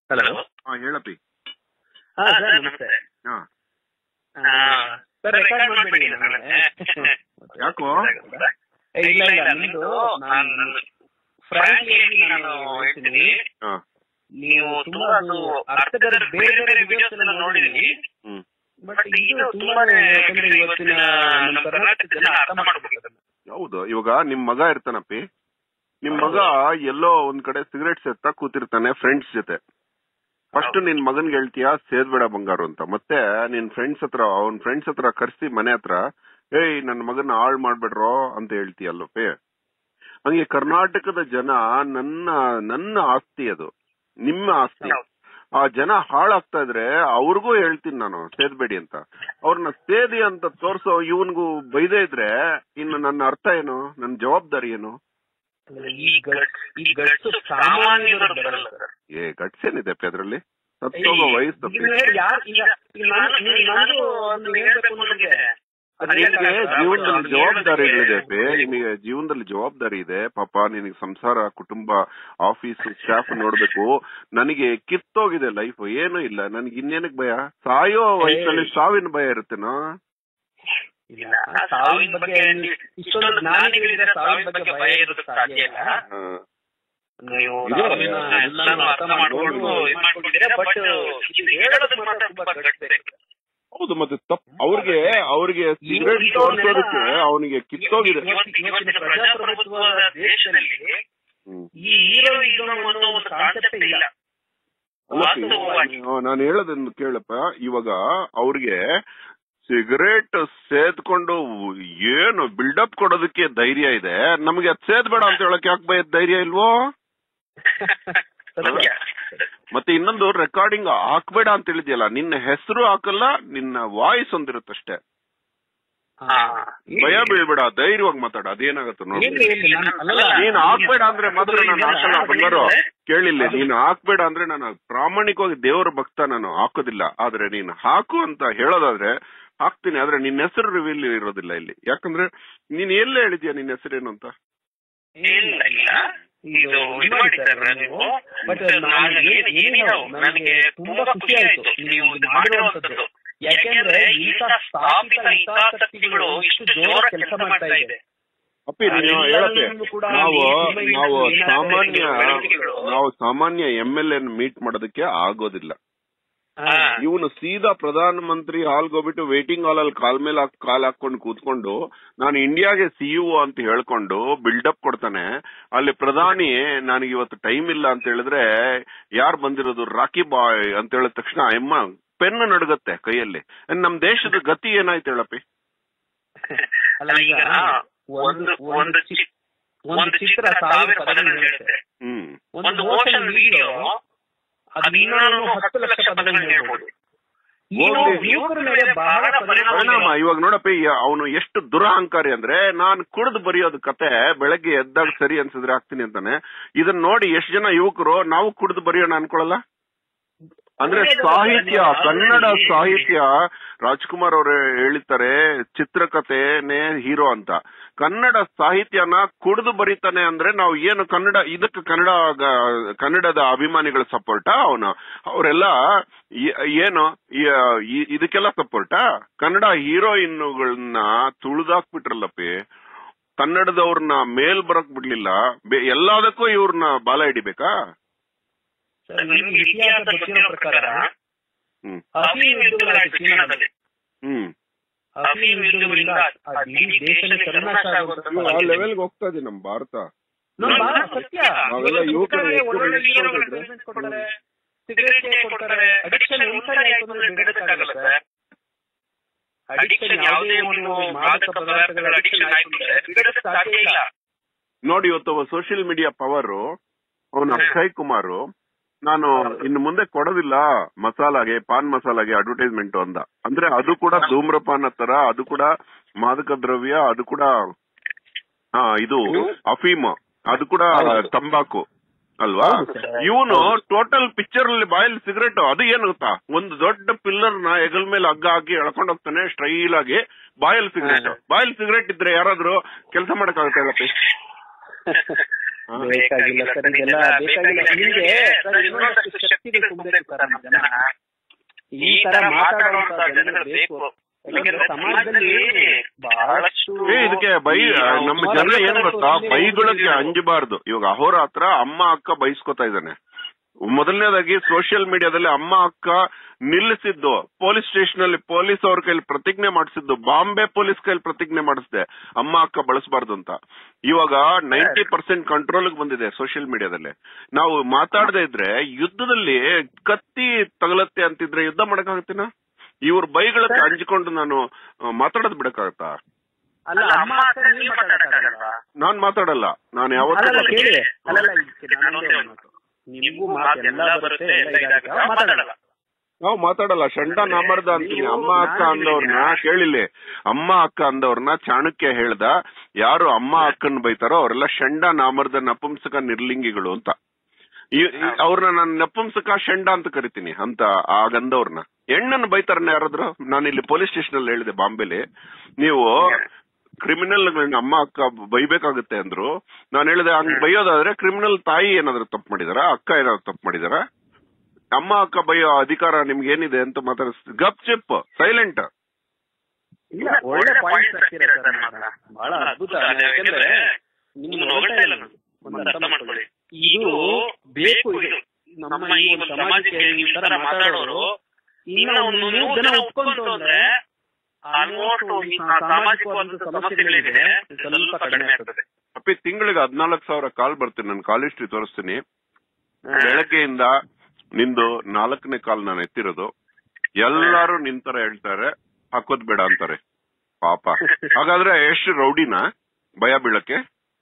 Hello ಹಾ ಹೇಳಪ್ಪಿ ಹಾ sir ನಮಸ್ತೆ ಹಾ ಸರ್ ರೆಕಾರ್ಡ್ ಮಾಡಬೇಡಿ ನಾಳೆ ಯಾಕೋ ಏ, ಇಲ್ಲ ಇಲ್ಲ ನಿಮ್ದು ನಾನು ಫ್ರಾಂಕ್ಲಿ ನಾನು ಹೇಳ್ತೀನಿ ಹಾ ನೀವು ತುಂಬಾ ಅದು ಅರ್ಥಗರ ಬೇರೆ ಬೇರೆ ವಿಡಿಯೋಸ್ ಎಲ್ಲ ನೋಡಿದೀನಿ ಹ್ಮ್ ಬಟ್ ಇದು ತುಂಬಾನೇ ಯಾಕಂದ್ರೆ ಇವತ್ತಿನ ನಮ್ಮ ಕರ್ನಾಟಕ ಜನ ಅರ್ಥ ಮಾಡ್ಬೇಕು ಅದನ್ನ. ಹೌದು ಇವಾಗ ನಿಮ್ ಮಗ ಇರ್ತಾನಪ್ಪಿ ನಿಮ್ ಮಗ ಎಲ್ಲೋ ಒಂದ್ ಕಡೆ ಸಿಗರೇಟ್ ಸೇರ್ತಾ ಕೂತಿರ್ತಾನೆ ಫ್ರೆಂಡ್ಸ್ ಜೊತೆ ಫಸ್ಟ್ ನಿನ್ ಮಗನ್ಗೆ ಹೇಳ್ತೀಯ ಸೇದ್ಬೇಡ ಬಂಗಾರು ಅಂತ ಮತ್ತೆ ನಿನ್ ಫ್ರೆಂಡ್ಸ್ ಹತ್ರ ಅವ್ನ್ ಫ್ರೆಂಡ್ಸ್ ಹತ್ರ ಕರ್ಸಿ ಮನೆ ಹತ್ರ ಏಯ್ ನನ್ ಮಗನ ಹಾಳ್ ಮಾಡ್ಬೇಡ್ರೋ ಅಂತ ಹೇಳ್ತೀಯಲ್ಲಪ್ಪಿ ಹಂಗೆ ಕರ್ನಾಟಕದ ಜನ ನನ್ನ ನನ್ನ ಆಸ್ತಿ ಅದು ನಿಮ್ಮ ಆಸ್ತಿ ಆ ಜನ ಹಾಳಾಗ್ತಾ ಇದ್ರೆ ಅವ್ರಿಗೂ ಹೇಳ್ತೀನಿ ನಾನು ಸೇದ್ಬೇಡಿ ಅಂತ ಅವ್ರನ್ನ ಸೇದಿ ಅಂತ ತೋರ್ಸೋ ಇವನ್ಗೂ ಬೈದೇ ಇದ್ರೆ ಇನ್ನು ನನ್ನ ಅರ್ಥ ಏನು ನನ್ನ ಜವಾಬ್ದಾರಿ ಏನು ಅಂದ್ರೆ ಈ ಗಟ್ ಈ ಗಟ್ಟು ಸಾಮಾನ್ಯರು ಬರಲ್ಲ ಸರ್ ಏ ಗಟ್ಸ್ ಏನಿದೆ ಅಪ್ಪಿ ಅದ್ರಲ್ಲಿ ಸತ್ತೋಗೋ ವಯಸ್ಸು ತಪ್ಪಿ ಈಗ ಯಾರ್ ಈಗ ಈಗ ನಾನು ನೀವು- ನಾನು ಒಂದು ಹೇಳ್ಬೇಕು ಅನ್ನೋದಿದೆ ನಿಮ್ಗೆ ಜೀವನದಲ್ಲಿ ಜವಾಬ್ದಾರಿಗಳಿದೆ ಅಪ್ಪಿ ನಿಮಗೆ ಜೀವನದಲ್ಲಿ ಜವಾಬ್ದಾರಿ ಇದೆ ಪಾಪ ನಿನಗೆ ಸಂಸಾರ ಕುಟುಂಬ ಆಫೀಸ್ ಸ್ಟಾಫ್ ನೋಡ್ಬೇಕು ನನಗೆ ಕಿತ್ತೋಗಿದೆ ಲೈಫ್ ಏನು ಇಲ್ಲ ನನಗೆ ಇನ್ನೇನಕ್ ಭಯ ಸಾಯೋ ವಯಸ್ಸಲ್ಲಿ ಸಾವಿನ ಭಯ ಇರುತ್ತೇನೋ ಇಲ್ಲ ಸಾವಿನ ಬಗ್ಗೆ ಇಷ್ಟೊಂದು ಜ್ಞಾನಿಗಳಿದ್ರೆ ಸಾವಿನ ಬಗ್ಗೆ ಭಯ ಇರೋದಕ್ಕೆ ಸಾಧ್ಯ ಇಲ್ಲ ಹಾ. ನೀವು ಇದೆ. ಸಾವಿನ ಎಲ್ಲಾನು ಅರ್ಥ ಮಾಡ್ಕೊಂಡು ಇದ್ ಮಾಡ್ಕೊಂಡಿದ್ದೀರಾ ಬಟ್ ಇದು ಹೇಳೋದಕ್ಕೆ ಮಾತ್ರ ತುಂಬಾ ಗಟ್ಬೇಕು ಹೌದು ಮತ್ತೆ ತಪ್ಪು ಅವ್ರಿಗೆ ಅವ್ರಿಗೆ ಸಿಗರೇಟ್ ತೋರ್ಸೋದಕ್ಕೆ ಅವನಿಗೆ ಕಿತ್ತೋಗಿದೆ ಇವತ್ತಿನ ಪ್ರಜಾಪ್ರಭುತ್ವದ ದೇಶದಲ್ಲಿ ಹ್ಮ್. ಈ ಹೀರೋಯಿಸಂ ಅನ್ನೋ ಒಂದು ಕಾನ್ಸೆಪ್ಟ್ ಇಲ್ಲ ವಾಸ್ತವವಾಗಿ ನಾನು ಹೇಳೋದನ್ನು ಕೇಳಪ್ಪ ಇವಾಗ ಅವ್ರಿಗೆ ಸಿಗರೇಟ್ ಸೇದ್ಕೊಂಡು ಏನು ಬಿಲ್ಡಪ್ ಕೊಡೋದಕ್ಕೆ ಧೈರ್ಯ ಇದೆ ನಮಗೆ ಅದ್ ಸೇದ್ಬೇಡ ಅಂತ ಹೇಳಕ್ ಯಾಕೆ ಭಯ ಧೈರ್ಯ ಇಲ್ವೋ ಸತ್ಯ. ಮತ್ತೆ ಇನ್ನೊಂದು ರೆಕಾರ್ಡಿಂಗ್ ಹಾಕ್ಬೇಡ ಅಂತ ಹೇಳಿದ್ಯಲ್ಲ ನಿನ್ನ ಹೆಸರು ಹಾಕಲ್ಲ ನಿನ್ನ ವಾಯ್ಸ್ ಒಂದಿರುತ್ತಷ್ಟೇ ಹಾ. ಭಯ ಬೀಳ್ಬೇಡ ಧೈರ್ಯವಾಗಿ ಮಾತಾಡ ಅದೇನಾಗತ್ತೆ ನೋಡಿ ಇಲ್ಲಿ- ಇಲ್ಲಿ ನಾನು- ಅಲ್ಲಲ್ಲ, ನೀನ್ ಹಾಕ್ಬೇಡ ಅಂದ್ರೆ ಮಾತ್ರ ನಾನು ಹಾಕಲ್ಲ ಬಂಗಾರು ಕೇಳಿಲ್ಲ ಅದು- ನೀನು ಹಾಕ್ಬೇಡ ಅಂದ್ರೆ ನಾನು ಪ್ರಾಮಾಣಿಕವಾಗಿ ದೇವರ ಭಕ್ತ ನಾನು ಹಾಕೋದಿಲ್ಲ ಆದ್ರೆ ನೀನು ಹಾಕು ಅಂತ ಹೇಳೋದಾದ್ರೆ ಹಾಕ್ತೀನಿ ಆದ್ರೆ ನಿನ್ನ ಹೆಸರು ರಿವೀಲ್ ಇರೋದಿಲ್ಲ ಇಲ್ಲಿ ಯಾಕಂದ್ರೆ ನೀನ್ ಎಲ್ಲ ಹೇಳಿದ್ಯಾ ನಿನ್ನ ಹೆಸರೇನು ಅಂತ ಇಲ್ಲ ಇಲ್ಲ ಇದು ಇದು ಮಾಡಿ ಸರ್ ನೀವು ಬಟ್ ನಾನು ಏನ್- ಏನಿಲ್ಲ ನನಗೆ ತುಂಬಾ ಖುಷಿ ಆಯ್ತು ನೀವು ಇದು ಮಾಡಿರುವಂತದ್ದು ಯಾಕೆಂದ್ರೆ ಇಂಥ ಸ್ಥಾಪಿತ ಹಿತಾಸಕ್ತಿಗಳು ಇಷ್ಟು ಜೋರ ಕೆಲಸ ಮಾಡ್ತಾ ಇದೆ ಅಪ್ಪಿ ನೀನು ಹೇಳಪ್ಪೆ ನಾವು ನಾವು ಸಾಮಾನ್ಯ ನಾವು ಸಾಮಾನ್ಯ ಎಂ ಎಲ್ ಎನ್ ಮೀಟ್ ಮಾಡೋದಕ್ಕೆ ಆಗೋದಿಲ್ಲ ಹಾ. ಇವನು ಸೀದಾ ಪ್ರಧಾನ ಮಂತ್ರಿ ಹಾಲ್ಗೆ ಹೋಗ್ಬಿಟ್ಟು ವೇಟಿಂಗ್ ಹಾಲ್ ಅಲ್ಲಿ ಕಾಲ್ ಮೇಲೆ ಹಾಕ್- ಕಾಲ್ ಹಾಕೊಂಡು ಕೂತ್ಕೊಂಡು ನಾನು ಇಂಡಿಯಾಗೆ ಸಿಇಒ ಅಂತ ಹೇಳ್ಕೊಂಡು ಬಿಲ್ಡಪ್ ಕೊಡ್ತಾನೆ ಅಲ್ಲಿ ಪ್ರಧಾನಿ ನನಗೆ ಇವತ್ತು ಟೈಮ್ ಇಲ್ಲ ಅಂತ ಹೇಳಿದ್ರೆ ಯಾರು ಬಂದಿರೋದು ರಾಕಿ ಬಾಯ್ ಅಂತ ಹೇಳಿದ ತಕ್ಷಣ ಅಮ್ಮ ಪೆನ್ ನಡುಗತ್ತೆ ಕೈಯಲ್ಲಿ ನಮ್ ದೇಶದ ಗತಿ ಏನಾಯ್ತು ಹೇಳಪ್ಪಿ ಅಲ್ಲ ಈಗ ಒಂದು ಒಂದು ಚಿ- ಒಂದು ಚಿತ್ರ ಸಾವಿರ ಪದಗಳು ಹೇಳುತ್ತೆ ಹ್ಮ್ ಒಂದು ಮೋಷನ್ ವಿಡಿಯೋ ಅದು ಇನ್ನೂ ಹತ್ತು ಲಕ್ಷ ಪದಗಳು ಹೇಳ್ಬೋದು ಈ ಹೋಗ್ಲಿ. ಯುವಕರ ಮೇಲೆ ಬಹಳ ಪರಿಣಾಮ ಪರಿಣಾಮ ಇವಾಗ ನೋಡಪ್ಪ ಅವನು ಎಷ್ಟು ದುರಹಂಕಾರಿ ಅಂದ್ರೆ ನಾನ್ ಕುಡಿದು ಬರೆಯೋದು ಕತೆ ಬೆಳಗ್ಗೆ ಎದ್ದಾಗ ಸರಿ ಅನ್ಸಿದ್ರೆ ಹಾಕ್ತೀನಿ ಅಂತಾನೆ ಇದನ್ನ ನೋಡಿ ಎಷ್ಟು ಜನ ಯುವಕರು ನಾವು ಕುಡಿದು ಬರೆಯೋಣ ಅನ್ಕೊಳಲ್ಲ ಅಂದ್ರೆ ಸಾಹಿತ್ಯ ಕನ್ನಡ ಸಾಹಿತ್ಯ ರಾಜ್ಕುಮಾರ್ ಅವರು ಹೇಳಿರ್ತಾರೆ ಚಿತ್ರಕಥೆನೇ ಹೀರೋ ಅಂತ ಕನ್ನಡ ಸಾಹಿತ್ಯನ ಕುಡಿದು ಬರೀತಾನೆ ಅಂದ್ರೆ ನಾವು ಏನು ಕನ್ನಡ ಇದಕ್ಕೆ ಕನ್ನಡ ಗ- ಕನ್ನಡದ ಅಭಿಮಾನಿಗಳ ಸಪೋರ್ಟಾ ಅವನು ಅವರೆಲ್ಲ ಏನು ಈ- ಈ- ಇದಕ್ಕೆಲ್ಲ ಸಪೋರ್ಟಾ ಕನ್ನಡ ಹೀರೋಯಿನ್ಗಳನ್ನ ತುಳಿದಾಕ್ಬಿಟ್ರಲ್ಲಪ್ಪಿ ಕನ್ನಡದವ್ರನ್ನ ಮೇಲ್ ಬರಕ್ ಬಿಡ್ಲಿಲ್ಲ ಬೆ- ಎಲ್ಲದಕ್ಕೂ ಇವ್ರನ್ನ ಬಾಲ ಹಿಡಿಬೇಕಾ ಸರ್, ನಿಮ್ಗೆ ಇತಿಹಾಸ ಗೊತ್ತಿರೋ ಪ್ರಕಾರ ಹ್ಮ್ ಅಫೀಮ್ ಯುದ್ಧಗಳಾಯ್ತು ಚೀನಾದಲ್ಲಿ ಹ್ಮ್ ಅಫೀಮ್ ಯುದ್ಧಗಳಿಂದ ಆ ಇಡೀ ದೇಶನೇ ಸರ್ವನಾಶ ಆಗುವಂತ ಇವಾಗ ಆ ಲೆವೆಲ್ಗೆ ಹೋಗ್ತಾ ಇದೆ ನಮ್ ಭಾರತ ನಮ್ಮ ಭಾರತ ಸತ್ಯ ನಾವೆಲ್ಲ ಯುವಕರು ಇವತ್ತು ಎಷ್ಟು ಒಳ್ಳೊಳ್ಳೆ ಬೆಳೆಸ್ತಾ ಹೀರೋಗಳು ಇದ್ರೆ? treatment ಕೊಡ್ತಾರೆ ಸಿಗರೇಟ್ ಕೊಡ್ತಾರೆ ಅಡಿಕ್ಷನ್ ಒಂದ್ಸರಿ ಆಯ್ತು ಅಂದ್ರೆ ಬಿಡೋದಕ್ಕಾಗಲ್ಲ ಸರ್ ಅಡಿಕ್ಷನ್ ಯಾವುದೇ ಒಂದು ಮಾದಕ ಪದಾರ್ಥಗಳ ಅಡಿಕ್ಷನ್ ಆಯ್ತು ಅಂದ್ರೆ ಬಿಡೋದಕ್ಕೆ ಸಾಧ್ಯ ಇಲ್ಲ ನೋಡಿ ಇವತ್ತು ಸೋಷಿಯಲ್ ಮೀಡಿಯಾ ಪವರ್ ಅವನು ಅಕ್ಷಯ್ ಕುಮಾರ್ ನಾನು ಇನ್ನು ಮುಂದೆ ಕೊಡೋದಿಲ್ಲ ಮಸಾಲಾಗೆ ಪಾನ್ ಮಸಾಲಾಗೆ ಅಡ್ವರ್ಟೈಸ್ಮೆಂಟ್ ಅಂದ ಅಂದ್ರೆ ಅದು ಕೂಡ ಧೂಮ್ರಪಾನ ತರ ಅದು ಕೂಡ ಮಾದಕ ದ್ರವ್ಯ ಅದು ಕೂಡ ಆ, ಇದು ಅಫೀಮ್ ಅದು ಕೂಡ ತಂಬಾಕು ಅಲ್ವಾ ಇವನು ಟೋಟಲ್ ಪಿಕ್ಚರ್ ಅಲ್ಲಿ ಬಾಯಲ್ಲಿ ಸಿಗರೇಟ್ ಅದು ಏನು ಗೊತ್ತಾ ಒಂದು ದೊಡ್ಡ ಪಿಲ್ಲರ್ ನ ಹೆಗಲ್ ಮೇಲೆ ಹಗ್ಗ ಹಾಕಿ ಎಳ್ಕೊಂಡು ಹೋಗ್ತಾನೆ ಸ್ಟೈಲ್ ಆಗಿ ಬಾಯಲ್ಲಿ ಸಿಗರೇಟ್ ಬಾಯಲ್ಲಿ ಸಿಗರೇಟ್ ಇದ್ರೆ ಯಾರಾದ್ರೂ ಕೆಲಸ ಮಾಡಕ್ಕಾಗುತ್ತೆ ಹೇಳಪ್ಪಿ ಹಾ. ಬೇಕಾಗಿಲ್ಲ ಸರ್ ಇದೆಲ್ಲ ಬೇಕಾಗಿಲ್ಲ ನಿಮ್ಗೆ ಸರ್ ಇನ್ನೊಂದಷ್ಟು ಶಕ್ತಿಗಳು ತುಂಬಬೇಕು ಸರ್ ನಮ್ಮ ಜನ ಈ ತರ ಮಾತಾಡುವಂತ ಜನಗಳು ಬೇಕು ಯಾಕಂದ್ರೆ ಸಮಾಜದಲ್ಲಿ ಬಹಳಷ್ಟು ಏ ಇದಕ್ಕೆ ಬೈ ನಮ್ಮ ಜನ ಏನ್ ಗೊತ್ತಾ ಬೈಗಳಿಗೆ ಅಂಜಬಾರ್ದು ಇವಾಗ ಅಹೋರಾತ್ರ ಅಮ್ಮ ಅಕ್ಕ ಬೈಸ್ಕೊತಾ ಇದ್ದಾನೆ ಮೊದಲನೇದಾಗಿ ಸೋಷಿಯಲ್ ಮೀಡಿಯಾದಲ್ಲಿ ಅಮ್ಮ ಅಕ್ಕ ನಿಲ್ಲಿಸಿದ್ದು ಪೊಲೀಸ್ ಸ್ಟೇಷನ್ ಅಲ್ಲಿ ಪೊಲೀಸ್ ಅವ್ರ ಕೈಲಿ ಪ್ರತಿಜ್ಞೆ ಮಾಡಿಸಿದ್ದು ಬಾಂಬೆ ಪೊಲೀಸ್ ಕೈಲಿ ಪ್ರತಿಜ್ಞೆ ಮಾಡಿಸಿದೆ ಅಮ್ಮ ಅಕ್ಕ ಬಳಸಬಾರ್ದು ಅಂತ ಇವಾಗ ನೈಂಟಿ ಪರ್ಸೆಂಟ್ ಕಂಟ್ರೋಲ್ ಬಂದಿದೆ ಸೋಷಿಯಲ್ ಮೀಡಿಯಾದಲ್ಲಿ ನಾವು ಮಾತಾಡದೇ ಇದ್ರೆ ಯುದ್ಧದಲ್ಲಿ ಕತ್ತಿ ತಗಲತ್ತೆ ಅಂತಿದ್ರೆ ಯುದ್ಧ ಮಾಡಕ್ಕಾಗತ್ತೀನ ಇವ್ರ ಬೈಗಳಕ್ಕೆ ಅಂಜಿಕೊಂಡು ನಾನು ಆ, ಮಾತಾಡೋದ್ ಬಿಡಕ್ಕಾಗತ್ತಾ ಅಲ್ಲ ಅಮ್ಮ ಅಕ್ಕ ನೀವ್ ಮಾತಾಡಕ್ಕಾಗಲ್ವಾ ನಾನ್ ಮಾತಾಡಲ್ಲ ನಾನು ಯಾವತ್ತೂ ಅಲ್ಲಲ್ಲ ಮಾತಾಡಲ್ಲ. ಕೇಳಿ ಅಲ್ಲಲ್ಲ ಇದಕ್ಕೆ ನಾನೊಂದೇ ಒಂದು ಮಾತು ನಿಮ್ಗೂ ಮಾತು ಎಲ್ಲ ಬರುತ್ತೆ ಎಲ್ಲ ಇದಾಗುತ್ತೆ ಮಾತಾಡಲ್ಲ ನಾವು ಮಾತಾಡಲ್ಲ ಶಂಡ ನಾಮರ್ದ ಅಂತೀನಿ ಅಮ್ಮ ಅಕ್ಕ ಅಂದವ್ರನ್ನ ಕೇಳಿಲ್ಲಿ ಅಮ್ಮ ಅಕ್ಕ ಅಂದವ್ರನ್ನ ಚಾಣಕ್ಯ ಹೇಳ್ದ ಯಾರು ಅಮ್ಮ ಅಕ್ಕನ್ ಬೈತಾರೋ ಅವರೆಲ್ಲ ಶಂಡ ನಾಮರ್ದ ನಪುಂಸಕ ನಿರ್ಲಿಂಗಿಗಳು ಅಂತ ಅವ್ರನ್ನ ನಾನು ನಪುಂಸಕ ಶಂಡ ಅಂತ ಕರಿತೀನಿ ಅಂತ ಆ ಗಂಧವ್ರನ್ನ ಹೆಣ್ಣನ್ನು ಬೈತಾರನ್ನ ಯಾರಾದ್ರು ನಾನು ಇಲ್ಲಿ ಪೊಲೀಸ್ ಸ್ಟೇಷನ್ ಅಲ್ಲಿ ಹೇಳಿದೆ ಬಾಂಬೆಲಿ ನೀವು ಕ್ರಿಮಿನಲ್ ಅಮ್ಮ ಅಕ್ಕ ಬೈಬೇಕಾಗುತ್ತೆ ಅಂದ್ರು ನಾನು ಹೇಳಿದೆ ಹಂಗ್ ಬೈಯೋದಾದ್ರೆ ಕ್ರಿಮಿನಲ್ ತಾಯಿ ಏನಾದ್ರು ತಪ್ಪು ಮಾಡಿದಾರ ಅಕ್ಕ ಏನಾದ್ರು ತಪ್ಪು ಮಾಡಿದಾರ ಅಮ್ಮ ಅಕ್ಕ ಬೈಯೋ ಅಧಿಕಾರ ನಿಮ್ಗೆ ಏನಿದೆ ಅಂತ ಮಾತಾಡಿಸ್ ಗಪ್ ಚಿಪ್ ಸೈಲೆಂಟ್ ಇಲ್ಲ ಒಳ್ಳೆ ಪಾಯಿಂಟ್ಸ್ ಹಾಕ್ತೀರಾ ಸರ್ ಮಾತ್ರ ಬಹಳ ಅದ್ಭುತ ಯಾಕಂದ್ರೆ ನಿಮ್ಗೆ ಹೊಗಳ್ತಾ ಇಲ್ಲ ನಾನು ಒಂದು ಅರ್ಥ ಮಾಡ್ಕೊಳ್ಳಿ ಇದು ಬೇಕು ಇದು ನಮ್ಮ ಈ ಒಂದು ಸಮಾಜಕ್ಕೆ ಈ ತರ ಮಾತಾಡೋರು ಇನ್ನ ಒಂದು ನೂರು ಜನ ಒಪ್ಕೊಂತು ಅಂದ್ರೆ ಆಲ್ಮೋಸ್ಟ್ ಈ ಸಾಮಾಜಿಕವಾದಂತ ಸಮಸ್ಯೆಗಳಿದೆ ಸ್ವಲ್ಪ ಕಡಿಮೆ ಆಗ್ತದೆ ಅಪ್ಪಿ ತಿಂಗಳಿಗೆ ಹದ್ನಾಲ್ಕು ಸಾವಿರ ಕಾಲ್ ಬರ್ತೀನಿ ನಾನು ಕಾಲ್ ಹಿಸ್ಟ್ರಿ ತೋರಿಸ್ತೀನಿ ಬೆಳಗ್ಗೆಯಿಂದ ನಿಂದು ನಾಲ್ಕನೇ ಕಾಲ್ ನಾನು ಎತ್ತಿರೋದು ಎಲ್ಲಾರು ನಿಂತರ ಹೇಳ್ತಾರೆ ಹಾಕೋದ್ ಬೇಡ ಅಂತಾರೆ ಪಾಪ ಹಾಗಾದ್ರೆ ಎಷ್ಟು ರೌಡಿನ ಭಯ ಬೀಳಕ್ಕೆ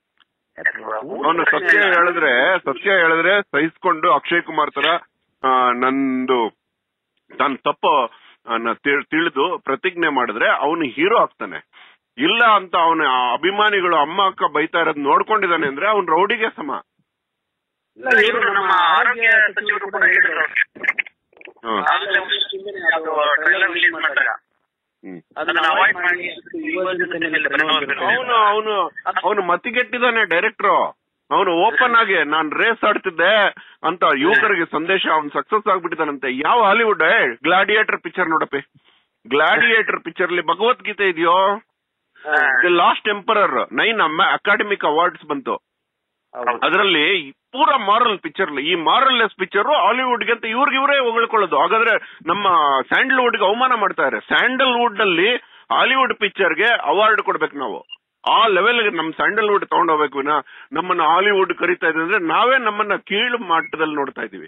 ಅವನು ಸತ್ಯ ಹೇಳಿದ್ರೆ ಸತ್ಯ ಹೇಳಿದ್ರೆ ಸಹಿಸ್ಕೊಂಡು ಅಕ್ಷಯ್ ಕುಮಾರ್ ತರ ಆ, ನಂದು ತನ್ನ ತಪ್ಪು ತಿಳಿದು ಪ್ರತಿಜ್ಞೆ ಮಾಡಿದ್ರೆ ಅವನು ಹೀರೋ ಆಗ್ತಾನೆ ಇಲ್ಲ ಅಂತ ಅವನ ಅಭಿಮಾನಿಗಳು ಅಮ್ಮ ಅಕ್ಕ ಬೈತಾ ಇರೋದ್ ನೋಡ್ಕೊಂಡಿದ್ದಾನೆ ಅಂದ್ರೆ ಅವ್ನ್ ರೌಡಿಗೆ ಸಮ ಇಲ್ಲ ಇವರು ನಮ್ಮ ಆರೋಗ್ಯ ಸಚಿವರು ಕೂಡ ಹೇಳಿದ್ರು ಹ್ಮ್. ಆಗ್ಲೇ ಒಂದ್ ಹಿಂದೆನೆ ಅದು ಟ್ರೈಲರ್ ರಿಲೀಸ್ ಮಾಡಿದಾಗ ಹ್ಮ್. ಅದನ್ನ ಅವಾಯ್ಡ್ ಮಾಡಿ ಯುವ ಜನತೆ ಮೇಲೆ ಪರಿಣಾಮ ಬೀರುತ್ತೆ. ಅವನು ಅವನು ಅವನು ಮತಿಗೆಟ್ಟಿದ್ದಾನೆ ಡೈರೆಕ್ಟ್ರು ಅವನು ಓಪನ್ ಆಗಿ ನಾನ್ ರೇಸ್ ಆಡ್ತಿದ್ದೆ ಅಂತ ಯುವಕರಿಗೆ ಸಂದೇಶ ಅವ್ನು ಸಕ್ಸಸ್ ಆಗ್ಬಿಟ್ಟಿದ್ದಾನಂತೆ ಯಾವ ಹಾಲಿವುಡ್ ಗ್ಲಾಡಿಯೇಟರ್ ಪಿಕ್ಚರ್ ನೋಡಪ್ಪಿ ಗ್ಲಾಡಿಯೇಟರ್ ಪಿಕ್ಚರ್ ಅಲ್ಲಿ ಭಗವದ್ಗೀತೆ ಇದೆಯೋ ಹಾ. The Last Emperor nine academic awards ಬಂತು ಹೌದು. ಅದರಲ್ಲಿ ಪೂರಾ ಮಾರಲ್ ಪಿಕ್ಚರ್ ಈ ಮಾರಲ್ಲೆಸ್ ಪಿಕ್ಚರ್ ಹಾಲಿವುಡ್ ಅಂತ ಇವ್ರಿಗೆ ಇವರೇ ಹೊಗಳ್ಕೊಳ್ಳೋದು ಹಾಗಾದ್ರೆ ನಮ್ಮ ಸ್ಯಾಂಡಲ್ವುಡ್ ಗೆ ಅವಮಾನ ಮಾಡ್ತಾರೆ ಸ್ಯಾಂಡಲ್ವುಡ್ ನಲ್ಲಿ ಹಾಲಿವುಡ್ ಪಿಕ್ಚರ್ ಗೆ ಅವಾರ್ಡ್ ಕೊಡ್ಬೇಕು ನಾವು ಆ ಲೆವೆಲ್ ನಮ್ ಸ್ಯಾಂಡಲ್ವುಡ್ ತಗೊಂಡೋಗ್ಬೇಕು ವಿನ ನಮ್ಮನ್ನ ಹಾಲಿವುಡ್ ಕರಿತಾ ಇದೆ ಅಂದ್ರೆ ನಾವೇ ನಮ್ಮನ್ನ ಕೀಳು ಮಟ್ಟದಲ್ಲಿ ನೋಡ್ತಾ ಇದೀವಿ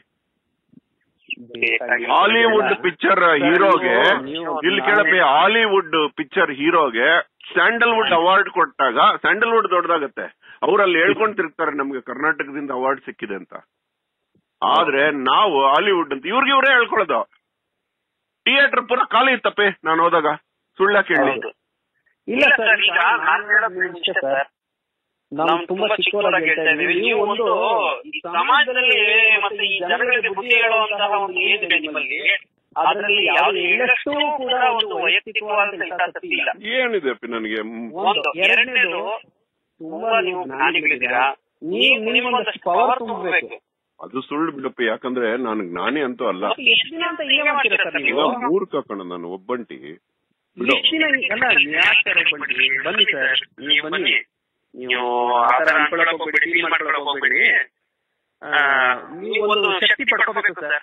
ಬೇಕಾಗಿಲ್ಲ. ಹಾಲಿವುಡ್ ಪಿಕ್ಚರ್ ಹೀರೋಗೆ ನೀವು ಇಲ್ಲಿ ಕೇಳಪ್ಪಿ ಹಾಲಿವುಡ್ ಪಿಕ್ಚರ್ ಹೀರೋಗೆ ಸ್ಯಾಂಡಲ್ವುಡ್ ಅವಾರ್ಡ್ ಕೊಟ್ಟಾಗ ಸ್ಯಾಂಡಲ್ವುಡ್ ದೊಡ್ಡದಾಗತ್ತೆ ಅವರಲ್ಲಿ ಹೇಳ್ಕೊಂಡ್ ತಿರ್ಗ್ತಾರೆ ನಮ್ಗೆ ಕರ್ನಾಟಕದಿಂದ ಅವಾರ್ಡ್ ಸಿಕ್ಕಿದೆ ಅಂತ ಆದ್ರೆ ನಾವು ಹಾಲಿವುಡ್ ಅಂತ ಇವ್ರಿಗೆ ಇವರೇ ಹೇಳ್ಕೊಳ್ಳೋದು ಥಿಯೇಟರ್ ಪೂರ ಖಾಲಿ ಇತ್ತಪ್ಪಿ ನಾನು ಹೋದಾಗ ಸುಳ್ಳ ಕೇಳಿ ಹೌದು. ಇಲ್ಲ ಸರ್ ಈಗ ನಾನು ಹೇಳೋದು ಇಷ್ಟೇ ಸರ್ ನಾವು ತುಂಬಾ ಚಿಕ್ಕವರಾಗಿ ಹೇಳ್ತಾ ಇದೀವಿ ನೀವು ಒಂದು ಈ ಸಮಾಜದಲ್ಲಿ ಮತ್ತೆ ಈ ಜನಗಳಿಗೆ ಬುದ್ಧಿ ಹೇಳುವಂತಹ ಒಂದು ಏನಿದೆ ನಿಮ್ಮಲ್ಲಿ ಅದರಲ್ಲಿ ಯಾವ್ದು ಎಳ್ಳಷ್ಟು ಕೂಡ ಒಂದು ವೈಯಕ್ತಿಕವಾದ ಹಿತಾಸಕ್ತಿ ಇಲ್ಲ ಏನಿದೆ ಅಪ್ಪಿ ನನಗೆ ಒಂದು ಎರಡನೇದು ತುಂಬಾ ನೀವು ಜ್ಞಾನಿಗಳಿದ್ದೀರಾ ನೀವು ನಿಮಗೊಂದಷ್ಟು ಪವರ್ ತುಂಬಬೇಕು ಅದು ಸುಳ್ಳು ಬಿಡಪ್ಪಿ ಯಾಕಂದ್ರೆ ನಾನು ಜ್ಞಾನಿ ಅಂತೂ ಅಲ್ಲ ಮತ್ತೆ ಎಷ್ಟು ದಿನ ಅಂತ ಹಿಂಗೆ ಮಾಡ್ತೀರಾ ಸರ್ ನೀವು ಇವಾಗ ಮೂರ್ಖ ಕಣ ನಾನು ಒಬ್ಬಂಟಿ ಬಿಡು ಎಷ್ಟು ದಿನ ಅಲ್ಲ ಯಾಕೆ ಸರ್ ಬನ್ನಿ ಬನ್ನಿ ಸರ್ ನೀವು ಬನ್ನಿ ನೀವು ಆ ತರ ಅನ್ಕೊಳಕ್ ಹೋಗ್ಬೇಡಿ ಫೀಲ್ ಮಾಡ್ಕೊಳಕ್ ಹೋಗ್ಬೇಡಿ ಆ, ನೀವು ಒಂದು ಶಕ್ತಿ ಪಡ್ಕೋಬೇಕು ಸರ್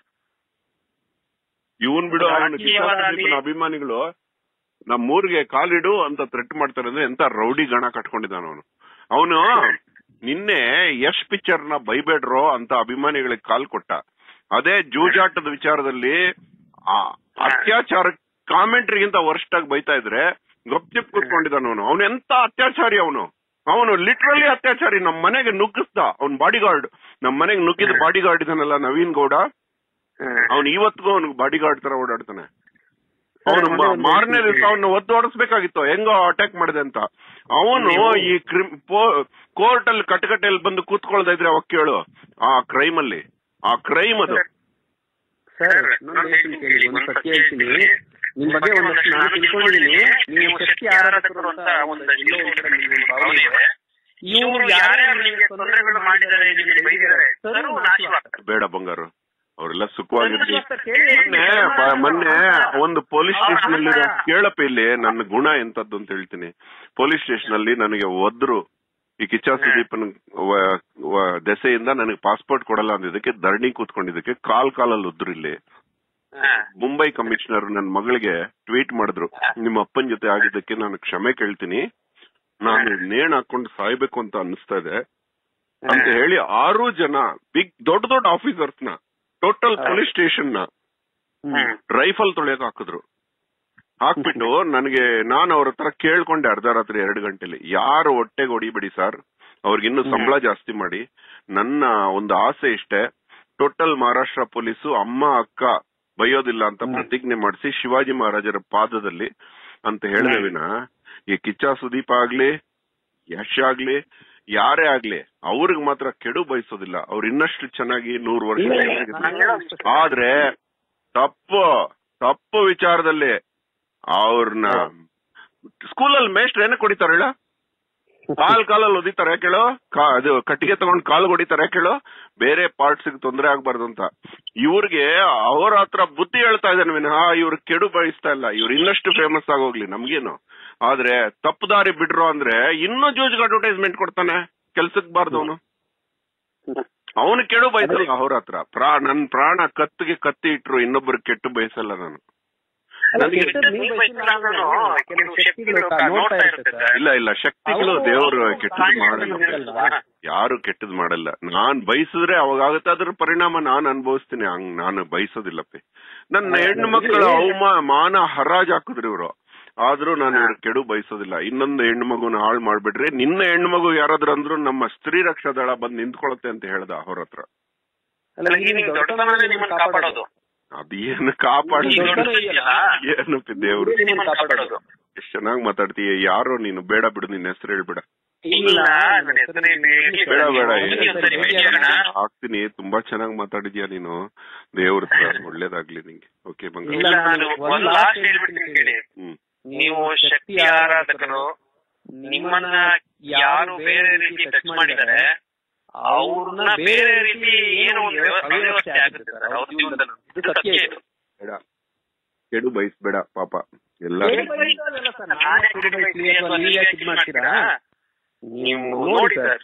ಇವನ್ ಬಿಡು ಅವನು ರಾಜಕೀಯವಾದಾಗ್ಲಿ- ಕಿಶೋರ್ ಅಭಿಮಾನಿಗಳು ನಮ್ಮ ಊರಿಗೆ ಕಾಲಿಡು ಅಂತ ಥ್ರೆಟ್ ಮಾಡ್ತಾರೆ ಅಂದ್ರೆ ಎಂತ ರೌಡಿ ಗಣ ಕಟ್ಕೊಂಡಿದ್ದಾನ ಅವನು ಅವನು ನಿನ್ನೆ ಯಶ್ ಪಿಕ್ಚರ್ ನ ಬೈಬೇಡ್ರೋ ಅಂತ ಅಭಿಮಾನಿಗಳಿಗೆ ಕಾಲ್ ಕೊಟ್ಟ ಅದೇ ಜೂಜಾಟದ ವಿಚಾರದಲ್ಲಿ ಆ ಅತ್ಯಾಚಾರ ಕಾಮೆಂಟ್ರಿಗಿಂತ ವರ್ಸ್ಟ್ ಆಗಿ ಬೈತಾ ಇದ್ರೆ ಗಪ್ಚಿಪ್ ಕೂತ್ಕೊಂಡಿದ್ದಾನ ಅವನು ಅವನು ಎಂತ ಅತ್ಯಾಚಾರಿ ಅವನು ಅವನು ಲಿಟ್ರಲಿ ಅತ್ಯಾಚಾರಿ ನಮ್ ಮನೆಗೆ ನುಗ್ಗಿಸ್ದ ಅವ್ನ್ ಬಾಡಿ ಗಾರ್ಡ್ ನಮ್ ಮನೆಗೆ ನುಗ್ಗಿದ ಬಾಡಿ ಗಾರ್ಡ್ ಇದಾನಲ್ಲ ನವೀನ್ ಗೌಡ ಅವನು ಇವತ್ತಿಗೂ ಅವನಿಗೆ ಬಾಡಿ ಗಾರ್ಡ್ ತರ ಓಡಾಡ್ತಾನೆ ಅವನು ಮಾರನೇ ದಿವಸ ಅವನ್ನ ಒದ್ದು ಓಡಿಸ್ಬೇಕಾಗಿತ್ತು ಹೆಂಗೋ ಅಟ್ಯಾಕ್ ಮಾಡಿದೆ ಅಂತ ಅವನು ಈ ಕ್ರಿಮ್ ಕೋರ್ಟ್ ಅಲ್ಲಿ ಕಟಕಟೆಯಲ್ಲಿ ಬಂದು ಕೂತ್ಕೊಳ್ತಾ ಇದ್ರೆ ಅವಾಗ ಕೇಳು ಆ ಕ್ರೈಮ್ ಅಲ್ಲಿ ಆ ಕ್ರೈಮ್ ಅದು ಸರ್ ನಾನು ಹೇಳ್ತೀನಿ ಕೇಳಿ ಒಂದು ಸತ್ಯ ಹೇಳ್ತೀನಿ ನಿಮ್ ಬಗ್ಗೆ ಒಂದಷ್ಟು ನಾನು ತಿಳ್ಕೊಂಡಿದ್ದೀನಿ ನೀವು ಶಕ್ತಿ ಆರಾಧಕರು ಅಂತ ಒಂದು ಎಲ್ಲೋ ಒಂದ್ ಕಡೆ ನಿಮ್ಗೆ ಒಂದು ಭಾವನೆ ಇದೆ ಇವರು ಯಾರ್ಯಾರು ನಿಮ್ಗೆ ತೊಂದರೆಗಳು ಮಾಡಿದ್ದಾರೆ ನಿಮಗೆ ಬೈದಿದ್ದಾರೆ ಸರ್ವ ನಾಶವಾಗ್ತಾರೆ ಬೇಡ ಬಂಗಾರು ಅವರೆಲ್ಲ ಸುಖವಾಗಿರ್ಲಿ ಅಂತ ಕೇಳಿ ಮೊನ್ನೆ ಬ- ಮೊನ್ನೆ ಒಂದು ಪೊಲೀಸ್ ಸ್ಟೇಷನ್ ಅಲ್ಲಿ ಕೇಳಪ್ಪ ಇಲ್ಲಿ ನನ್ನ ಗುಣ ಎಂತದ್ದು ಅಂತ ಹೇಳ್ತೀನಿ ಪೊಲೀಸ್ ಸ್ಟೇಷನ್ ಅಲ್ಲಿ ನನಗೆ ಒದ್ರು ಈ ಕಿಚ್ಚ ಸುದೀಪನ್ ವ- ವ- ದೆಸೆಯಿಂದ ನನಗೆ ಪಾಸ್ಪೋರ್ಟ್ ಕೊಡಲ್ಲ ಅಂದಿದ್ದಕ್ಕೆ ಧರಣಿ ಕೂತ್ಕೊಂಡಿದ್ದಕ್ಕೆ ಕಾಲ್ ಕಾಲಲ್ಲಿ ಒದ್ರು ಇಲ್ಲಿ ಹಾ. ಮುಂಬೈ ಕಮಿಷನರ್ ನನ್ನ ಮಗಳಿಗೆ ಟ್ವೀಟ್ ಮಾಡಿದ್ರು ನಿಮ್ಮ ಅಪ್ಪನ ಜೊತೆ ಆಗಿದ್ದಕ್ಕೆ ನಾನು ಕ್ಷಮೆ ಕೇಳ್ತೀನಿ ನಾನು ನೇಣ್ ಹಾಕೊಂಡು ಸಾಯ್ಬೇಕು ಅಂತ ಅನಿಸ್ತಾ ಇದೆ ಅಂತ ಹೇಳಿ ಆರು ಜನ ಬಿಗ್ ದೊಡ್ಡ ದೊಡ್ಡ ಆಫೀಸರ್ಸ್ ನ ಟೋಟಲ್ ಪೊಲೀಸ್ ಸ್ಟೇಷನ್ ನ ಹ್ಮ್. ರೈಫಲ್ ತೊಳೆಯಕ್ ಹಾಕಿದ್ರು ಹಾಕ್ಬಿಟ್ಟು ನನಗೆ ನಾನು ಅವ್ರ ಹತ್ರ ಕೇಳ್ಕೊಂಡೆ ಅರ್ಧ ರಾತ್ರಿ ಎರಡು ಗಂಟೆಲಿ ಯಾರು ಹೊಟ್ಟೆಗೆ ಹೊಡಿಬೇಡಿ ಸರ್ ಅವ್ರಿಗಿನ್ನು ಸಂಬಳ ಜಾಸ್ತಿ ಮಾಡಿ ನನ್ನ ಒಂದು ಆಸೆ ಇಷ್ಟೇ ಟೋಟಲ್ ಮಹಾರಾಷ್ಟ್ರ ಪೊಲೀಸು ಅಮ್ಮ ಅಕ್ಕ ಬೈಯೋದಿಲ್ಲ ಅಂತ ಪ್ರತಿಜ್ಞೆ ಮಾಡಿಸಿ ಶಿವಾಜಿ ಮಹಾರಾಜರ ಪಾದದಲ್ಲಿ ಅಂತ ಹೇಳಿದೆ ವಿನ ಈ ಕಿಚ್ಚ ಸುದೀಪ್ ಆಗ್ಲಿ ಯಶ್ ಆಗ್ಲಿ ಯಾರೇ ಆಗ್ಲಿ ಅವ್ರಿಗೆ ಮಾತ್ರ ಕೆಡು ಬಯಸೋದಿಲ್ಲ ಅವ್ರು ಇನ್ನಷ್ಟು ಚೆನ್ನಾಗಿ ನೂರು ವರ್ಷ ಇಲ್ಲ, ಚೆನ್ನಾಗಿರ್ಲಿ. ನಾನು ಹೇಳೋದು ಇಷ್ಟೇ. ಆದ್ರೆ ತಪ್ಪು ತಪ್ಪು ವಿಚಾರದಲ್ಲಿ ಅವ್ರನ್ನ ಸ್ಕೂಲಲ್ಲಿ ಮೇಷ್ಟ್ರು ಏನಕ್ಕೆ ಹೊಡಿತಾರ ಹೇಳ ಕಾಲ್ ಕಾಲಲ್ಲಿ ಒದಿತಾರೆ ಕೇಳೋ ಕಾ- ಅದು ಕಟ್ಟಿಗೆ ತಗೊಂಡ್ ಕಾಲ್ ಹೊಡಿತಾರೆ ಕೇಳೋ ಬೇರೆ ಪಾರ್ಟ್ಸ್ ತೊಂದರೆ ಆಗ್ಬಾರ್ದು ಅಂತ ಇವ್ರಿಗೆ ಅವ್ರ ಹತ್ರ ಬುದ್ಧಿ ಹೇಳ್ತಾ ಇದ್ದಾನೆ ವಿನಃ ಇವ್ರು ಕೆಡು ಬಯಸ್ತಾ ಇಲ್ಲ ಇವ್ರು ಇನ್ನಷ್ಟು ಫೇಮಸ್ ಆಗೋಗ್ಲಿ ನಮ್ಗೇನು ಆದ್ರೆ ತಪ್ಪು ದಾರಿ ಬಿಡ್ರು ಅಂದ್ರೆ ಇನ್ನೂ ಜೂಜ್ಗೆ ಅಡ್ವರ್ಟೈಸ್ಮೆಂಟ್ ಕೊಡ್ತಾನೆ ಕೆಲ್ಸಕ್ ಬಾರ್ದವನು ಅವನು ಕೆಡು ಬಯಸಲ್ಲ ಅವ್ರ ಹತ್ರ ಪ್ರಾ ನನ್ ಪ್ರಾಣ ಕತ್ತಿಗೆ ಕತ್ತಿ ಇಟ್ರು ಇನ್ನೊಬ್ರು ಕೆಟ್ಟು ಬಯಸಲ್ಲ ನಾನು ನನಗೆ ಕೆಟ್ಟದ್ದು ನೀವು ಬಯಸಿಲ್ಲ ಅಂದ್ರೂ ಕೆಲವು ಶಕ್ತಿಗಳು ನೋಡ್ತಾ ಇರುತ್ತೆ ಸರ್. ಇಲ್ಲ ಇಲ್ಲ ಶಕ್ತಿಗಳು ಅವ್ರು ದೇವರು ಕೆಟ್ಟದ್ ಹಾಗೆ ಮಾಡಲ್ಲ ಮಾಡಲ್ಲ. ಯಾರು ಕೆಟ್ಟದ್ ಮಾಡಲ್ಲ ನಾನ್ ಬಯಸಿದ್ರೆ ಅವಾಗುತ್ತೆ ಅದ್ರ ಪರಿಣಾಮ ನಾನ್ ಅನುಭವಿಸ್ತೀನಿ ಹಂಗ್ ನಾನು ಬಯಸೋದಿಲ್ಲಪ್ಪಿ ನನ್ನ ಹೆಣ್ಣು ಮಕ್ಕಳ ಅವಮಾನ ಮಾನ ಹರಾಜ್ ಹಾಕಿದ್ರು ಇವ್ರು ಆದ್ರೂ ನಾನು ಇವ್ರ ಕೆಡು ಬಯಸೋದಿಲ್ಲ ಇನ್ನೊಂದು ಹೆಣ್ಣು ಮಗುನ ಹಾಳು ಮಾಡ್ಬಿಡ್ರಿ ನಿನ್ನ ಹೆಣ್ಣು ಮಗು ಯಾರಾದ್ರೂ ಅಂದ್ರು ನಮ್ಮ ಸ್ತ್ರೀ ರಕ್ಷಾ ದಳ ಬಂದ್ ನಿಂತ್ಕೊಳತ್ತೆ ಅಂತ ಹೇಳ್ದ ಅವ್ರ ಹತ್ರ ಅಲ್ಲ, ಈ ನೀವು ದೊಡ್ಡತನನೇ ನಿಮ್ಮನ್ನ ಕಾಪಾಡೋದು ಅದೇನು ಕಾಪಾಡಿ ಈ ದೊಡ್ಡತನ ಇದೆಯಲ್ಲ, ಏನಪ್ಪಿ ದೇವ್ರು ಇದೇ ನಿಮ್ಮನ್ನ ಕಾಪಾಡೋದು ಎಷ್ಟ್ ಚೆನ್ನಾಗ್ ಮಾತಾಡ್ತೀಯ ಯಾರೋ ನೀನು ಬೇಡ ಬಿಡು ನಿನ್ನ ಹೆಸರು ಹೇಳ್ಬೇಡ ಇಲ್ಲ ನನ್ನ ಹೆಸರು ಇರ್ಲಿ ಬೇಡ ಬೇಡ ಬನ್ನಿ ಒಂದ್ಸರಿ ಭೇಟಿ ಆಗೋಣ. ಆಗ್ತೀನಿ ತುಂಬಾ ಚೆನ್ನಾಗಿ ಮಾತಾಡಿದ್ಯಾ ನೀನು ದೇವ್ರ ಹತ್ರ ಒಳ್ಳೇದಾಗ್ಲಿ ನಿಂಗೆ ಓಕೆ ಬಂಗಾರ ಇಲ್ಲ ನಾನು ಒಂದ್ ಲಾಸ್ಟ್ ಹೇಳ್ಬಿಡ್ತೀನಿ ಕೇಳಿ ಹ್ಮ್ ನೀವು ಶಕ್ತಿ ಆರಾಧಕರು ನಿಮ್ಮನ್ನ ಯಾರು ಬೇರೆ ರೀತಿ ಟಚ್ ಮಾಡಿದ್ದಾರೆ ಅವ್ರನ್ನ ಬೇರೆ ರೀತಿ ಏನೋ ಒಂದು ವ್ಯವ- ಅವ್ಯವಸ್ಥೆ ಆಗುತ್ತೆ ಸರ್ ಅವ್ರ ಜೀವನದಲ್ಲಿ ಇದು ಸತ್ಯ ಇದು ಬೇಡ ಕೆಡು ಬಯಸ್ಬೇಡ ಪಾಪ ಎಲ್ಲ ನಾನೇ ಕೆಡು ಬಯಸ್ಲಿ ಅಥವಾ ನೀವ್ ಯಾಕೆ ಇದ್ ಮಾಡ್ತೀರಾ ನೀವು ನೋಡಿ ಸರ್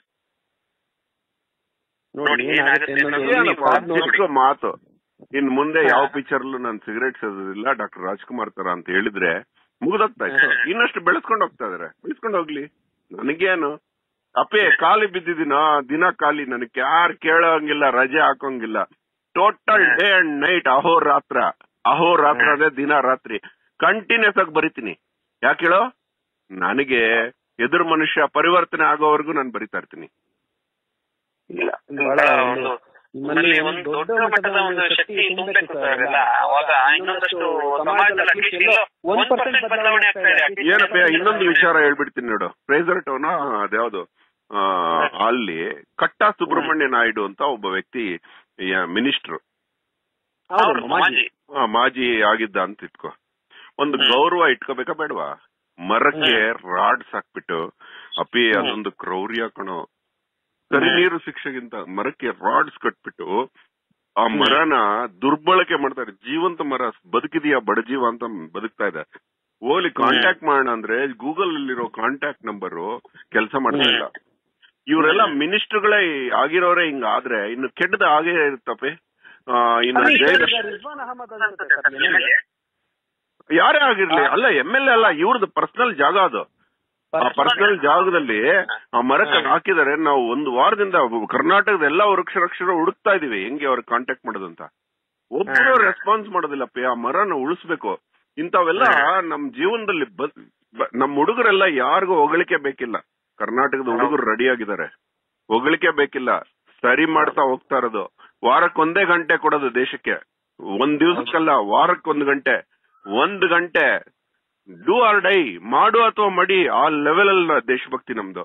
ನೋಡಿ ಏನಾಗುತ್ತೆ ಅನ್ನೋದು ನೀವು ಕಾದ್ ನೋಡಿ ಚಿಕ್ಕ ಮಾತು ಇನ್ ಮುಂದೆ ಯಾವ ಪಿಕ್ಚರ್ ನಾನು ಸಿಗರೇಟ್ ಸೇದೋದಿಲ್ಲ ಡಾಕ್ಟರ್ ರಾಜ್ಕುಮಾರ್ ತರ ಅಂತ ಹೇಳಿದ್ರೆ ಮುಗ್ದೋಗ್ತಾ ಇತ್ತು ಇನ್ನಷ್ಟು ಬೆಳೆಸ್ಕೊಂಡು ಹೋಗ್ತಾ ಇದಾರೆ ಬೆಳೆಸ್ಕೊಂಡು ಹೋಗ್ಲಿ ನನಗೇನು ಅಪ್ಪೆ ಖಾಲಿ ಬಿದ್ದಿದ್ದೀನ ದಿನ ಖಾಲಿ ನನಗೆ ಯಾರು ಕೇಳೋಂಗಿಲ್ಲ ರಜೆ ಹಾಕೋಂಗಿಲ್ಲ ಟೋಟಲ್ ಡೇ ಅಂಡ್ ನೈಟ್ ಅಹೋರಾತ್ರ ಅಹೋರಾತ್ರ ಅದೇ ದಿನ ರಾತ್ರಿ ಕಂಟಿನ್ಯೂಸ್ ಆಗಿ ಬರಿತೀನಿ ಯಾಕೆ ಹೇಳೋ ನನಗೆ ಎದುರು ಮನುಷ್ಯ ಪರಿವರ್ತನೆ ಆಗೋವರೆಗೂ ನಾನು ಬರಿತಾ ಇರ್ತೀನಿ ಇಲ್ಲ ಬಹಳ ಒಂದು ನಿಮ್ಮಲ್ಲಿ ಒಂದು ದೊಡ್ಡ ಮಟ್ಟದ ಒಂದು ಶಕ್ತಿ ತುಂಬಬೇಕು ಸರ್ ಎಲ್ಲ ಅವಾಗ ಇನ್ನೊಂದಷ್ಟು ಸಮಾಜದಲ್ಲಿ ಅಟ್ಲೀಸ್ಟ್ ಎಲ್ಲೋ ಒಂದ್ ಪರ್ಸೆಂಟ್ ಬದಲಾವಣೆ ಆಗ್ತಾ ಇದೆ At least ಏನಪ್ಪ ಇನ್ನೊಂದು ವಿಚಾರ ಹೇಳ್ಬಿಡ್ತೀನಿ ನೋಡು ಫ್ರೇಸರ್ ಟೌನ್ ಅದ್ಯಾವ್ದು ಆ, ಅಲ್ಲಿ ಕಟ್ಟ ಸುಬ್ರಹ್ಮಣ್ಯ ನಾಯ್ಡು ಅಂತ ಒಬ್ಬ ವ್ಯಕ್ತಿ ಮಿನಿಸ್ಟರ್ ಹೌದು ಮಾಜಿ ಮಾಜಿ ಆಗಿದ್ದ ಅಂತ ಇಟ್ಕೋ ಒಂದು ಗೌರವ ಇಟ್ಕೋಬೇಕಾ ಬೇಡವಾ ಮರಕ್ಕೆ ರಾಡ್ಸ್ ಹಾಕ್ಬಿಟ್ಟು ಅಪ್ಪಿ ಅದೊಂದು ಕ್ರೌರ್ಯ ಕಣೋ ಸರಿ ನೀರು ಶಿಕ್ಷೆಗಿಂತ ಮರಕ್ಕೆ ರಾಡ್ಸ್ ಕಟ್ಬಿಟ್ಟು ಆ ಮರನ ದುರ್ಬಳಕೆ ಮಾಡ್ತಾರೆ ಜೀವಂತ ಮರ ಬದುಕಿದೆಯಾ ಬಡಜೀವ ಅಂತ ಬದುಕ್ತಾ ಇದೆ ಓಲಿ ಕಾಂಟ್ಯಾಕ್ಟ್ ಮಾಡೋಣ ಅಂದ್ರೆ ಗೂಗಲ್ ಅಲ್ಲಿರೋ ಕಾಂಟ್ಯಾಕ್ಟ್ ನಂಬರ್ ಕೆಲಸ ಮಾಡ್ತಾ ಇಲ್ಲ ಇವರೆಲ್ಲ ಮಿನಿಸ್ಟರ್ಗಳೇ ಆಗಿರೋರೆ ಹಿಂಗ ಆದ್ರೆ ಇನ್ನು ಕೆಟ್ಟದ ಆಗೇ ಇರುತ್ತಪ್ಪೆ ಆ, ಇನ್ನು ಜೈಲ್ ರಿಜ್ವಾನ್ ಅಹಮದ್ ಅನ್ಸುತ್ತೆ ಸರ್ ನಿಮಗೆ ಯಾರೇ ಆಗಿರ್ಲಿ ಅಲ್ಲ ಎಂ ಎಲ್ ಎ ಅಲ್ಲ ಇವ್ರದ್ದು ಪರ್ಸನಲ್ ಜಾಗ ಅದು ಆ ಪರ್ಸನಲ್ ಜಾಗದಲ್ಲಿ ಆ ಮರಕ್ಕೆ ಹಾಕಿದರೆ ನಾವು ಒಂದು ವಾರದಿಂದ ಕರ್ನಾಟಕದ ಎಲ್ಲಾ ವೃಕ್ಷ ರಕ್ಷರು ಹುಡುಕ್ತಾ ಇದೀವಿ ಹೆಂಗೆ ಅವ್ರಿಗೆ ಕಾಂಟ್ಯಾಕ್ಟ್ ಮಾಡೋದಂತ ಒಬ್ರು ರೆಸ್ಪಾನ್ಸ್ ಮಾಡೋದಿಲ್ಲಪ್ಪ ಆ ಮರನ ಉಳಿಸ್ಬೇಕು ಇಂಥವೆಲ್ಲ ನಮ್ ಜೀವನದಲ್ಲಿ ಬ- ಬ- ನಮ್ ಹುಡುಗರೆಲ್ಲ ಯಾರಿಗೂ ಹೊಗಳಿಕೆ ಬೇಕಿಲ್ಲ ಕರ್ನಾಟಕದ ಹುಡುಗರು ರೆಡಿ ಆಗಿದ್ದಾರೆ ಹೊಗಳಿಕೆ ಬೇಕಿಲ್ಲ ಸರಿ ಮಾಡ್ತಾ ಹೋಗ್ತಾ ಇರೋದು ವಾರಕ್ಕೊಂದೇ ಗಂಟೆ ಕೊಡೋದು ದೇಶಕ್ಕೆ ಒಂದ್ ದಿವ್ಸಕ್ಕಲ್ಲ ವಾರಕ್ಕೊಂದು ಗಂಟೆ ಒಂದ್ ಗಂಟೆ ಡೂ ಆರ್ ಡೈ ಮಾಡು ಅಥವಾ ಮಡಿ ಆ ಲೆವೆಲ್ ಅಲ್ಲ ದೇಶಭಕ್ತಿ ನಮ್ದು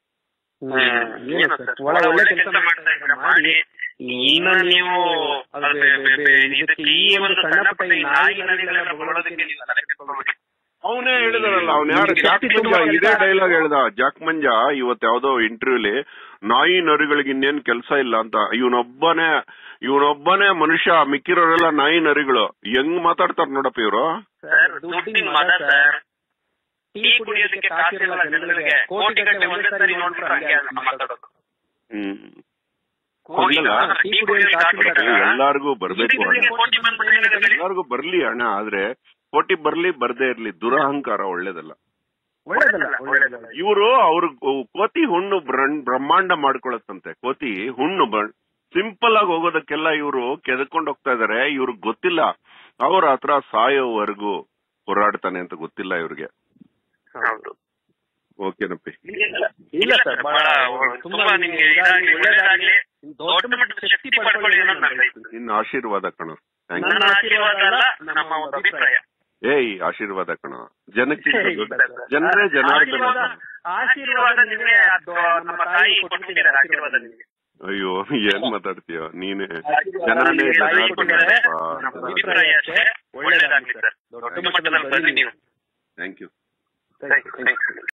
ಏನು ಸರ್ ಒಳ್ಳೆ ಒಳ್ಳೆ ಕೆಲಸ ಮಾಡ್ತಾ ಇದ್ದೀರಾ ಮಾಡಿ ಇನ್ನು ನೀವು ಅದು ಬೆ- ಬೆ- ಬೆ- ಇದಕ್ಕೆ ಈ ಒಂದು ಸಣ್ಣ ಪುಟ್ಟ ಈ ನಾಯಿ ನರಿಗಳೆಲ್ಲ ಬಗಳೋದಕ್ಕೆ ನೀವು ತಲೆ ಕೆಡ್ಸ್ಕೊಬೇಡಿ. ಅವನೇ ಹೇಳಿದಾರಲ್ಲ ಅವ್ನ ಯಾರು ನಿಮ್ಗೆ ಜಾಕ್ ಶಕ್ತಿ ಮಂಜ ತುಂಬಾ ಇದೇ ಕೆಲಸ- ಡೈಲಾಗ್ ಹೇಳ್ದ ಜಾಕ್ ಮಂಜ ಇವತ್ ಯಾವ್ದೋ ಇಂಟರ್ವ್ಯೂಲಿ ನಾಯಿ ನರಿಗಳಿಗೆ ಇನ್ನೇನ್ ಕೆಲಸ ಇಲ್ಲ ಅಂತ ಇವನೊಬ್ಬನೇ ಇವನೊಬ್ಬನೇ ಮನುಷ್ಯ ಮಿಕ್ಕಿರೋರೆಲ್ಲ ನಾಯಿ ನರಿಗಳು ಹೆಂಗ್ ಮಾತಾಡ್ತಾರ ನೋಡಪ್ಪ ಇವ್ರು ಸರ್ ದುಡ್ಡಿನ ಮದ ಸರ್ ಟೀ ಕುಡಿಯೋದಕ್ಕೆ ಕಾಸಿರಲ್ಲ ಜನಗಳಿಗೆ ಕೋಟಿ ಗಟ್ಟಲೆ ಒಂದೇ ಸರಿ ನೋಡ್ಬಿಟ್ರೆ ಹಂಗೆ ಮಾತಾಡೋದು ಹ್ಮ್ ಕೋಟಿ ಹಂಗಲ್ಲ. ಟೀ ಕುಡಿಯೋದಕ್ಕೆ ಕಾಸಿಲ್ಲ ಎಲ್ಲಾರ್ಗೂ ಬರ್ಬೇಕು ಅಣ್ಣ ಇಡೀ ಕೋಟಿ ಬಂದ್ಬಿಟ್ರೆ ಏನಾಗುತ್ತೆ ಹೇಳಿ? ಎಲ್ಲಾರ್ಗೂ ಬರ್ಲಿ ಅಣ್ಣ ಆದ್ರೆ ಕೋಟಿ ಬರ್ಲಿ ಬರ್ದೇ ಇರ್ಲಿ ದುರಹಂಕಾರ ಒಳ್ಳೇದಲ್ಲ ಒಳ್ಳೇದಲ್ಲ ಒಳ್ಳೇದಲ್ಲ ಇವರು ಅವ್ರ ಕೋತಿ ಹುಣ್ಣು ಬ್ರಹ್ಮ್- ಬ್ರಹ್ಮಾಂಡ ಮಾಡ್ಕೊಳತ್ತಂತೆ ಕೋತಿ ಹುಣ್ಣು ಸಿಂಪಲ್ ಆಗಿ ಹೋಗೋದಕ್ಕೆಲ್ಲ ಇವರು ಕೆದಕೊಂಡ್ ಹೋಗ್ತಾ ಇದಾರೆ ಇವ್ರಿಗೆ ಗೊತ್ತಿಲ್ಲ ಅವ್ರ ಹತ್ರ ಸಾಯೋವರೆಗೂ ಹೋರಾಡ್ತಾನೆ ಅಂತ ಗೊತ್ತಿಲ್ಲ ಇವ್ರಿಗೆ ಹೌದು ಓಕೆನಪ್ಪಿ ಇಲ್ಲ ಸರ್ ಬಹಳ ತುಂಬಾ ನಿಮ್ಗೆ ಇದಾಗಿ ಒಳ್ಳೇದಾಗ್ಲಿ ದೊಡ್ಡ ಮಟ್ಟದ ಶಕ್ತಿ ಪಡ್ಕೊಳ್ಳಿ ಅನ್ನೋದು ನನ್ನ ಬಯಕೆ. ನಿನ್ನ ಆಶೀರ್ವಾದ ಕಣ ಥ್ಯಾಂಕ್ ನನ್ನ ಆಶೀರ್ವಾದ ಅಲ್ಲ ನಮ್ಮ ಒಂದು ಅಭಿಪ್ರಾಯ ಏಯ್ ಆಶೀರ್ವಾದ ಕಣ ಜನಕ್ಕೆ ಇಲ್ಲ ಸರ್. ಜನರೇ ಜನಾರ್ದನ ಆಶೀರ್ವಾದ- ಆಶೀರ್ವಾದ ನಿಮಗೆ ಅದು ನಮ್ಮ ತಾಯಿ ಕೊಟ್ಬಿಟ್ಟಿದ್ದಾರೆ ಆಶೀರ್ವಾದ ನಿಮಗೆ ಅಯ್ಯೋ ಏನ್ ಮಾತಾಡ್ತೀಯ ನೀನೆ ಆಶೀರ್ವಾದ ಜನನೇ ನಿಮಗೆ ತಾಯಿ ಕೊಟ್ಟಿದ್ದಾರೆ. ಜನಾರ್ದನಪ್ಪ ನಮ್ಮ ಅಭಿಪ್ರಾಯ ಅಷ್ಟೇ ಒಳ್ಳೇದಾಗ್ಲಿ ಸರ್ ದೊಡ್ಡ ಮಟ್ಟದಲ್ಲಿ ಬನ್ನಿ ನೀವು ಥ್ಯಾಂಕ್ ಯು Thank you.